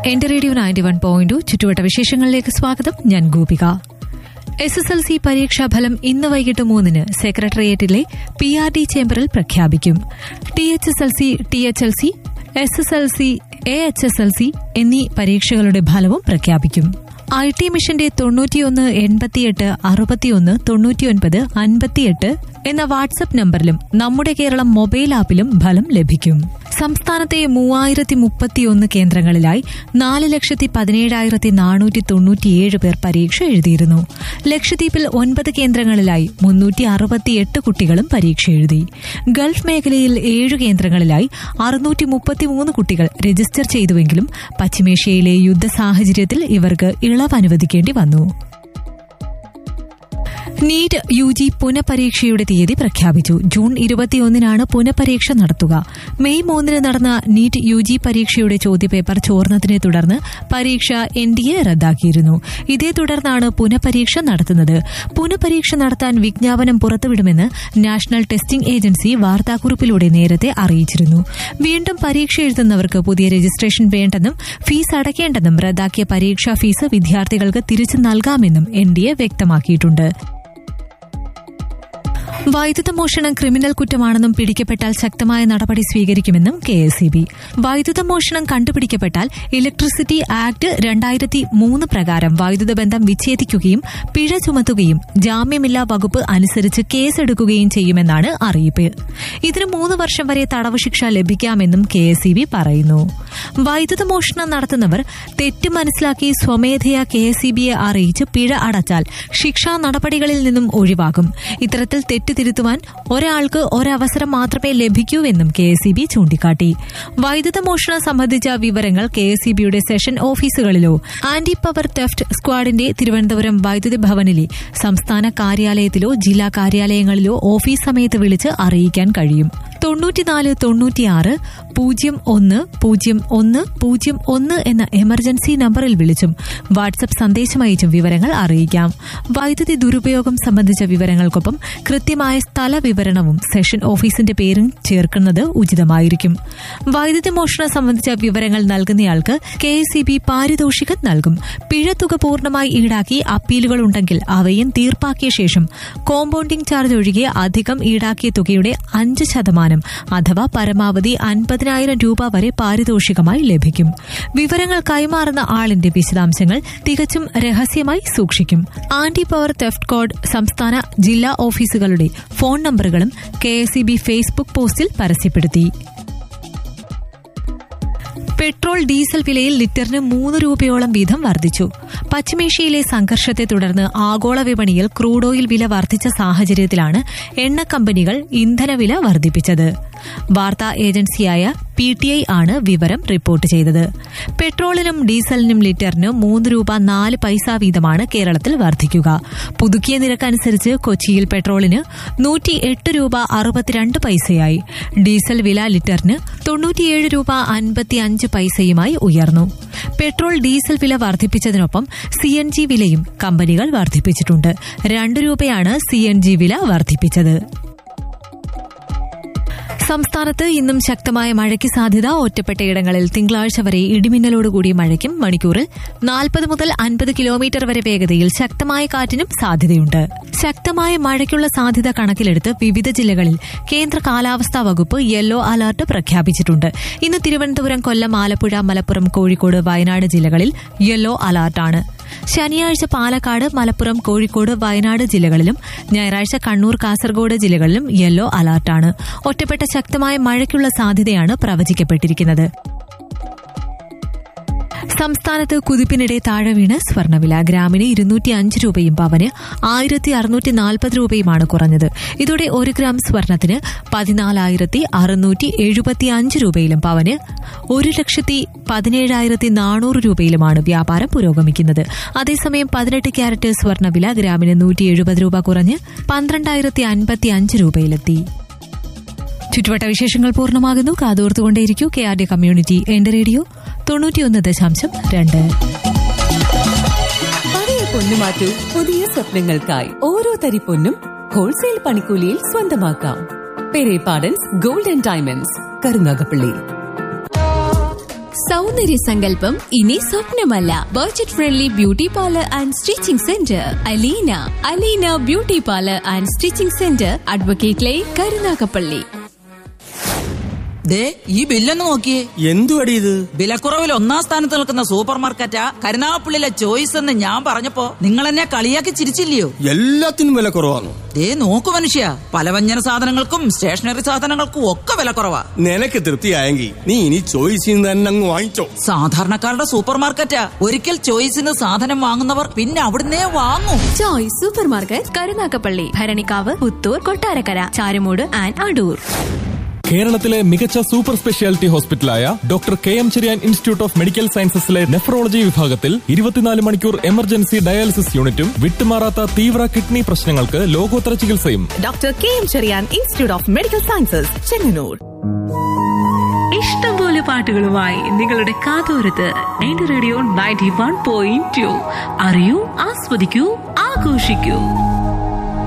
എന്റെ radio ninety one point ചുറ്റുവട്ട വിശേഷങ്ങളിലേക്ക് സ്വാഗതം ഞാൻ Gopika S S L C പരീക്ഷാഫലം ഇന്ന് വൈകിട്ട് മൂന്നിന് സെക്രട്ടേറിയറ്റിലെ പി ആർ ഡി ചേംബറിൽ പ്രഖ്യാപിക്കും T H S L C T H L C S S L C A H S L C എന്നീ പരീക്ഷകളുടെ ഫലവും പ്രഖ്യാപിക്കും ഐ ടി മിഷന്റെ തൊണ്ണൂറ്റിയൊന്ന് എൺപത്തിയെട്ട് അറുപത്തിയൊന്ന് തൊണ്ണൂറ്റിയൊൻപത് അൻപത്തിയെട്ട് എന്ന വാട്സ്ആപ്പ് നമ്പറിലും നമ്മുടെ കേരളം മൊബൈൽ ആപ്പിലും ഫലം ലഭിക്കും സംസ്ഥാനത്തെ മൂവായിരത്തി മുപ്പത്തിയൊന്ന് കേന്ദ്രങ്ങളിലായി നാല് ലക്ഷത്തി പതിനേഴായിരത്തി നാനൂറ്റി തൊണ്ണൂറ്റിയേഴ് പേർ പരീക്ഷ എഴുതിയിരുന്നു ലക്ഷദ്വീപിൽ ഒൻപത് കേന്ദ്രങ്ങളിലായി മുന്നൂറ്റി അറുപത്തിയെട്ട് കുട്ടികളും പരീക്ഷ എഴുതി ഗൾഫ് മേഖലയിൽ ഏഴ് കേന്ദ്രങ്ങളിലായി അറുന്നൂറ്റി മുപ്പത്തിമൂന്ന് കുട്ടികൾ രജിസ്റ്റർ ചെയ്തുവെങ്കിലും പശ്ചിമേഷ്യയിലെ യുദ്ധ സാഹചര്യത്തിൽ ഇവർക്ക് ഇളവ് അനുവദിക്കേണ്ടി വന്നു നീറ്റ് യു ജി പുനഃപരീക്ഷയുടെ തീയതി പ്രഖ്യാപിച്ചു ജൂൺ ഇരുപത്തിയൊന്നിനാണ് പുനഃപരീക്ഷ നടത്തുക മെയ് മൂന്നിന് നടന്ന നീറ്റ് യു ജി പരീക്ഷയുടെ ചോദ്യപേപ്പർ ചോർന്നതിനെ തുടർന്ന് പരീക്ഷ എൻ ഡി എ റദ്ദാക്കിയിരുന്നു ഇതേ തുടർന്നാണ് പുനഃപരീക്ഷ നടത്തുന്നത് പുനഃപരീക്ഷ നടത്താൻ വിജ്ഞാപനം പുറത്തുവിടുമെന്ന് നാഷണൽ ടെസ്റ്റിംഗ് ഏജൻസി വാർത്താക്കുറിപ്പിലൂടെ നേരത്തെ അറിയിച്ചിരുന്നു വീണ്ടും പരീക്ഷ എഴുതുന്നവർക്ക് പുതിയ രജിസ്ട്രേഷൻ വേണ്ടെന്നും ഫീസ് അടയ്ക്കേണ്ടെന്നും റദ്ദാക്കിയ പരീക്ഷാ ഫീസ് വിദ്യാർത്ഥികൾക്ക് തിരിച്ചു നൽകാമെന്നും എൻ ഡി എ വ്യക്തമാക്കിയിട്ടുണ്ട് വൈദ്യുത മോഷണം ക്രിമിനൽ കുറ്റമാണെന്നും പിടിക്കപ്പെട്ടാൽ ശക്തമായ നടപടി സ്വീകരിക്കുമെന്നും കെ എസ് ഇ ബി വൈദ്യുത മോഷണം കണ്ടുപിടിക്കപ്പെട്ടാൽ ഇലക്ട്രിസിറ്റി ആക്ട് രണ്ടായിരത്തി മൂന്ന് പ്രകാരം വൈദ്യുത ബന്ധം വിച്ഛേദിക്കുകയും പിഴ ചുമത്തുകയും ജാമ്യമില്ലാ വകുപ്പ് അനുസരിച്ച് കേസെടുക്കുകയും ചെയ്യുമെന്നാണ് അറിയിപ്പ് ഇതിന് മൂന്ന് വർഷം വരെ തടവ് ശിക്ഷ ലഭിക്കാമെന്നും കെ എസ് ഇ ബി പറയുന്നു വൈദ്യുത മോഷണം നടത്തുന്നവർ തെറ്റ് മനസ്സിലാക്കി സ്വമേധയാ കെ എസ് ഇ ബിയെ അറിയിച്ച് പിഴ അടച്ചാൽ ശിക്ഷാ നടപടികളിൽ നിന്നും ഒഴിവാകും ഇത്തരത്തിൽ തെറ്റ് തിരുത്തുവാൻ ഒരാൾക്ക് ഒരവസരം മാത്രമേ ലഭിക്കൂവെന്നും കെ എസ് ഇ ബി ചൂണ്ടിക്കാട്ടി വൈദ്യുത മോഷണം സംബന്ധിച്ച വിവരങ്ങൾ കെ എസ് ഇ ബിയുടെ സെഷൻ ഓഫീസുകളിലോ ആന്റി പവർ തെഫ്റ്റ് സ്ക്വാഡിന്റെ തിരുവനന്തപുരം വൈദ്യുതി ഭവനിലെ സംസ്ഥാന കാര്യാലയത്തിലോ ജില്ലാ കാര്യാലയങ്ങളിലോ ഓഫീസ് സമയത്ത് വിളിച്ച് അറിയിക്കാൻ കഴിയും തൊണ്ണൂറ്റിനാല് തൊണ്ണൂറ്റിയാറ് പൂജ്യം ഒന്ന് പൂജ്യം ഒന്ന് പൂജ്യം ഒന്ന് എന്ന എമർജൻസി നമ്പറിൽ വിളിച്ചും വാട്സ്ആപ്പ് സന്ദേശം അയച്ചും വിവരങ്ങൾ അറിയിക്കാം വൈദ്യുതി ദുരുപയോഗം സംബന്ധിച്ച വിവരങ്ങൾക്കൊപ്പം കൃത്യമായ സ്ഥല വിവരണവും സെഷൻ ഓഫീസിന്റെ പേരും ചേർക്കുന്നത് ഉചിതമായിരിക്കും വൈദ്യുതി മോഷണം സംബന്ധിച്ച വിവരങ്ങൾ നൽകുന്നയാൾക്ക് കെ എസ് ഇ ബി പാരിതോഷികം നൽകും പിഴത്തുക പൂർണ്ണമായി ഈടാക്കി അപ്പീലുകൾ ഉണ്ടെങ്കിൽ അവയും തീർപ്പാക്കിയ ശേഷം കോമ്പൗണ്ടിംഗ് ചാർജ് ഒഴികെ അധികം ഈടാക്കിയ തുകയുടെ അഞ്ച് ശതമാനം അഥവാ പരമാവധി അൻപതിനായിരം രൂപ വരെ പാരിതോഷികമായി ലഭിക്കും വിവരങ്ങൾ കൈമാറുന്ന ആളിന്റെ വിശദാംശങ്ങൾ തികച്ചും രഹസ്യമായി സൂക്ഷിക്കും ആന്റി പവർ തെഫ്റ്റ് കോഡ് സംസ്ഥാന ജില്ലാ ഓഫീസുകളുടെ ഫോൺ നമ്പറുകളും കെ ഫേസ്ബുക്ക് പോസ്റ്റിൽ പരസ്യപ്പെടുത്തി പെട്രോൾ ഡീസൽ വിലയിൽ ലിറ്ററിന് മൂന്ന് രൂപയോളം വീതം വർദ്ധിച്ചു പശ്ചിമേഷ്യയിലെ സംഘർഷത്തെ തുടർന്ന് ആഗോള വിപണിയിൽ ക്രൂഡ് ഓയിൽ വില വർദ്ധിച്ച സാഹചര്യത്തിലാണ് എണ്ണ കമ്പനികൾ ഇന്ധനവില വർദ്ധിപ്പിച്ചത് വാർത്താ ഏജൻസിയായ പി ടി ഐ ആണ് വിവരം റിപ്പോർട്ട് ചെയ്തത് പെട്രോളിനും ഡീസലിനും ലിറ്ററിന് മൂന്ന് രൂപ നാല് പൈസ വീതമാണ് കേരളത്തിൽ വർദ്ധിക്കുക പുതുക്കിയ നിരക്കനുസരിച്ച് കൊച്ചിയിൽ പെട്രോളിന് നൂറ്റി എട്ട് രൂപ അറുപത്തിരണ്ട് പൈസയായി ഡീസൽ വില ലിറ്ററിന് തൊണ്ണൂറ്റിയേഴ് രൂപ അൻപത്തിയഞ്ച് പൈസയുമായി ഉയർന്നു പെട്രോൾ ഡീസൽ വില വർദ്ധിപ്പിച്ചതിനൊപ്പം സി എൻ ജി വിലയും കമ്പനികൾ വർദ്ധിപ്പിച്ചിട്ടുണ്ട് രണ്ട് രൂപയാണ് സി എൻ ജി വില വർദ്ധിപ്പിച്ചത് സംസ്ഥാനത്ത് ഇന്നും ശക്തമായ മഴയ്ക്ക് സാധ്യത ഒറ്റപ്പെട്ടയിടങ്ങളിൽ തിങ്കളാഴ്ച വരെ ഇടിമിന്നലോടുകൂടിയ മഴയ്ക്കും മണിക്കൂറിൽ നാൽപ്പത് മുതൽ അൻപത് കിലോമീറ്റർ വരെ വേഗതയിൽ ശക്തമായ കാറ്റിനും സാധ്യതയുണ്ട് ശക്തമായ മഴയ്ക്കുള്ള സാധ്യത കണക്കിലെടുത്ത് വിവിധ ജില്ലകളിൽ കേന്ദ്ര കാലാവസ്ഥാ വകുപ്പ് യെല്ലോ അലർട്ട് പ്രഖ്യാപിച്ചിട്ടുണ്ട് ഇന്ന് തിരുവനന്തപുരം കൊല്ലം ആലപ്പുഴ മലപ്പുറം കോഴിക്കോട് വയനാട് ജില്ലകളിൽ യെല്ലോ അലർട്ടാണ് ശനിയാഴ്ച പാലക്കാട് മലപ്പുറം കോഴിക്കോട് വയനാട് ജില്ലകളിലും ഞായറാഴ്ച കണ്ണൂർ കാസർഗോഡ് ജില്ലകളിലും യെല്ലോ അലർട്ടാണ് ഒറ്റപ്പെട്ട ശക്തമായ മഴയ്ക്കുള്ള സാധ്യതയാണ് പ്രവചിക്കപ്പെട്ടിരിക്കുന്നത് സംസ്ഥാനത്ത് കുതിപ്പിനിടെ താഴെ വീണ് സ്വർണ്ണവില ഗ്രാമിന് ഇരുന്നൂറ്റി അഞ്ച് രൂപയും പവന് ആയിരത്തി അറുന്നൂറ്റി നാൽപ്പത് രൂപയുമാണ് കുറഞ്ഞത് ഇതോടെ ഒരു ഗ്രാം സ്വർണത്തിന് പതിനാലായിരത്തി അറുന്നൂറ്റി എഴുപത്തി അഞ്ച് രൂപയിലും പവന് ഒരു ലക്ഷത്തി പതിനേഴായിരത്തി നാനൂറ് രൂപയിലുമാണ് വ്യാപാരം പുരോഗമിക്കുന്നത് അതേസമയം പതിനെട്ട് ക്യാരറ്റ് സ്വർണ്ണവില ഗ്രാമിന് നൂറ്റി എഴുപത് രൂപ കുറഞ്ഞ് പന്ത്രണ്ടായിരത്തി അൻപത്തി അഞ്ച് രൂപയിലെത്തി ചുറ്റുവട്ട വിശേഷങ്ങൾ പൂർണ്ണമാകുന്നു കാതോർത്തുകൊണ്ടേയിരിക്കൂ കെ ആർ ഡി കമ്മ്യൂണിറ്റി എന്റെ റേഡിയോ തൊണ്ണൂറ്റിയൊന്ന് ദശാംശം രണ്ട് പഴയ പൊന്നു മാറ്റൂ പുതിയ സ്വപ്നങ്ങൾക്കായി ഓരോ തരി പൊന്നും ഹോൾസെയിൽ പണിക്കൂലിയിൽ സ്വന്തമാക്കാം പെരേ പാഡൻസ് ഗോൾഡ് ആൻഡ് ഡയമണ്ട്സ് കരുനാഗപ്പള്ളി സൗന്ദര്യ സങ്കല്പം ഇനി സ്വപ്നമല്ല budget friendly beauty parlour and stitching centre Aleena Aleena beauty parlour and stitching centre advocate line Karunagappally ദേ ഈ ബില്ലൊന്ന് നോക്കിയേ എന്തുവടി ഇത് വിലക്കുറവിൽ ഒന്നാം സ്ഥാനത്ത് നിൽക്കുന്ന സൂപ്പർ മാർക്കറ്റാ കരുനാഗപ്പള്ളിയിലെ ചോയ്സ് എന്ന് ഞാൻ പറഞ്ഞപ്പോ നിങ്ങൾ എന്നെ കളിയാക്കി ചിരിച്ചില്ലയോ എല്ലാത്തിനും വില കുറവാണ് ദേ നോക്കു മനുഷ്യ പലവ്യഞ്ജന സാധനങ്ങൾക്കും സ്റ്റേഷനറി സാധനങ്ങൾക്കും ഒക്കെ വിലക്കുറവാ നിനക്ക് തൃപ്തിയായെങ്കിൽ നീ ഇനി ചോയ്സിൽ നിന്ന് തന്നെ അങ്ങ് വാങ്ങിച്ചോ സാധാരണക്കാരുടെ സൂപ്പർ മാർക്കറ്റാ ഒരിക്കൽ ചോയ്സിന് സാധനം വാങ്ങുന്നവർ പിന്നെ അവിടുന്നേ വാങ്ങും choice super market Karunagappally Bharanikkavu Puthoor Kottarakkara Charummoodu and Adoor കേരളത്തിലെ മികച്ച സൂപ്പർ സ്പെഷ്യാലിറ്റി ഹോസ്പിറ്റലായ doctor K M Cherian institute of medical സയൻസസിലെ നെഫ്രോളജി വിഭാഗത്തിൽ ഇരുപത്തിനാല് മണിക്കൂർ എമർജൻസി ഡയാലിസിസ് യൂണിറ്റും വിട്ടുമാറാത്ത തീവ്ര കിഡ്നി പ്രശ്നങ്ങൾക്ക് ലോകോത്തര ചികിത്സയും doctor K M Cherian institute of medical sciences Chengannur ഇഷ്ടംപോലെ പാട്ടുകളുമായി നിങ്ങളുടെ കാതോരത്ത് എന്റെ radio ninety one point two അറിയൂ ആസ്വദിക്കൂ ആഘോഷിക്കൂ